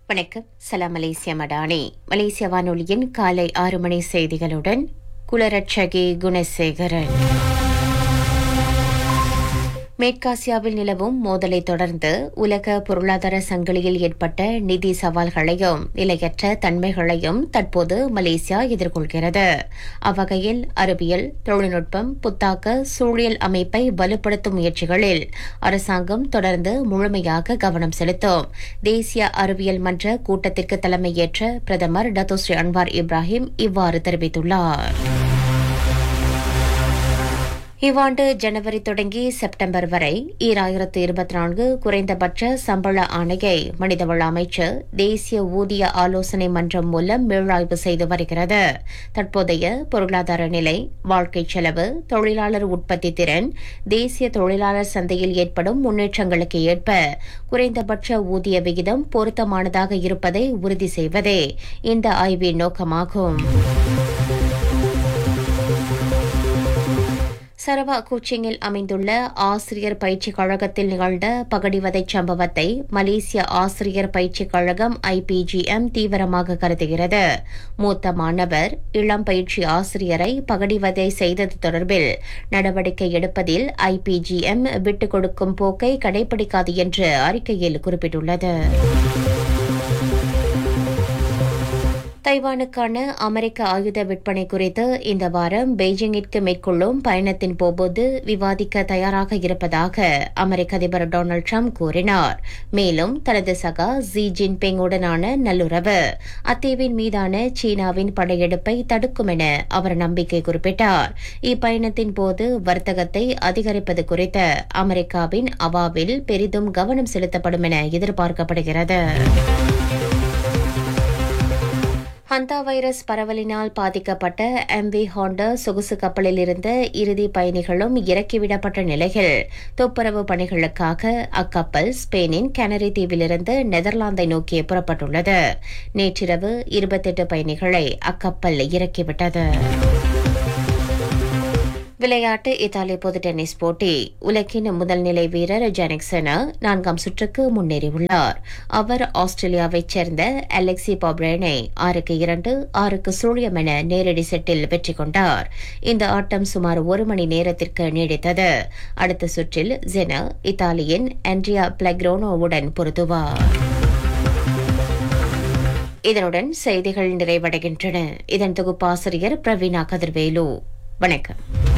வணக்கம் சலாம் மலேசியா மடானி மலேசிய வானொலியின் காலை ஆறு மணி செய்திகளுடன் குலரட்சகி குணசேகரன் மேற்காசியாவில் நிலவும் மோதலை தொடர்ந்து உலக பொருளாதார சங்கிலியில் ஏற்பட்ட நிதி சவால்களையும் நிலையற்ற தன்மைகளையும் தற்போது மலேசியா எதிர்கொள்கிறது அவ்வகையில் அறிவியல் தொழில்நுட்பம் புத்தாக்க சூழியல் அமைப்பை வலுப்படுத்தும் முயற்சிகளில் அரசாங்கம் தொடர்ந்து முழுமையாக கவனம் செலுத்தும் தேசிய அறிவியல் மன்ற கூட்டத்திற்கு தலைமையேற்ற பிரதமர் டத்தோஸ்ரீ அன்வார் இப்ராஹிம் இவ்வாறு தெரிவித்துள்ளார் இவ்வாண்டு ஜனவரி தொடங்கி செப்டம்பர் வரை ஈராயிரத்து இருபத்தி நான்கு குறைந்தபட்ச சம்பள ஆணையை மனிதவள அமைச்சர் தேசிய ஊதிய ஆலோசனை மன்றம் மூலம் மீளாய்வு செய்து வருகிறது தற்போதைய பொருளாதார நிலை வாழ்க்கை செலவு தொழிலாளர் உற்பத்தி திறன் தேசிய தொழிலாளர் சந்தையில் ஏற்படும் முன்னேற்றங்களுக்கு ஏற்ப குறைந்தபட்ச ஊதிய விகிதம் பொருத்தமானதாக இருப்பதை உறுதி செய்வதே இந்த ஆய்வின் நோக்கமாகும் சரவா கோச்சிங்கில் அமைந்துள்ள ஆசிரியர் பயிற்சி கழகத்தில் நிகழ்ந்த பகடிவதை சம்பவத்தை மலேசிய ஆசிரியர் பயிற்சி கழகம் ஐபிஜிஎம் தீவிரமாக கருதுகிறது மூத்த மாணவர் இளம் பயிற்சி ஆசிரியரை பகடிவதை செய்தது தொடர்பில் நடவடிக்கை எடுப்பதில் ஐபிஜிஎம் விட்டுக் கொடுக்கும் போக்கை கடைபிடிக்காது என்று அறிக்கையில் குறிப்பிட்டுள்ளது தைவானுக்கான அமெரிக்க ஆயுத விற்பனை குறித்து இந்த வாரம் பெய்ஜிங்கிற்கு மேற்கொள்ளும் பயணத்தின் போது விவாதிக்க தயாராக இருப்பதாக அமெரிக்க அதிபர் டொனால்டு ட்ரம்ப் கூறினார் மேலும் தனது சகா ஜி ஜின்பிங் உடனான நல்லுறவு அத்தீவின் மீதான சீனாவின் படையெடுப்பை தடுக்கும் என அவர் நம்பிக்கை குறிப்பிட்டார் இப்பயணத்தின் போது வர்த்தகத்தை அதிகரிப்பது குறித்த அமெரிக்காவின் அவாவில் பெரிதும் கவனம் செலுத்தப்படும் என எதிர்பார்க்கப்படுகிறது ஹந்தா வைரஸ் பரவலினால் பாதிக்கப்பட்ட எம்வி ஹாண்டா சொகுசு கப்பலில் இருந்த இறுதி பயணிகளும் இறக்கிவிடப்பட்ட நிலையில் துப்புரவு பணிகளுக்காக அக்கப்பல் ஸ்பெயினின் கனரி தீவிலிருந்து நெதர்லாந்தை நோக்கி புறப்பட்டுள்ளது நேற்றிரவு இருபத்தெட்டு பயணிகளை அக்கப்பல் இறக்கிவிட்டது விளையாட்டு இத்தாலி பொது டென்னிஸ் போட்டி உலகின் முதல் நிலை வீரர் ஜெனிக் செனா நான்காம் சுற்றுக்கு முன்னேறியுள்ளார் அவர் ஆஸ்திரேலியாவைச் சேர்ந்த அலெக்சி பாப்ரேனை ஆறுக்கு இரண்டு ஆறுக்கு சூழியம் என நேரடி செட்டில் வெற்றி கொண்டார் இந்த ஆட்டம் சுமார் ஒரு மணி நேரத்திற்கு நீடித்தது அடுத்த சுற்றில் ஜெனா இத்தாலியின் ஆண்ட்ரியா பிளக்ரோனோவுடன் பொருத்துவார் இதனுடன் செய்திகள் நிறைவடைகின்றன இதன் தொகுப்பாசிரியர் பிரவீனா கதிர்வேலு வணக்கம்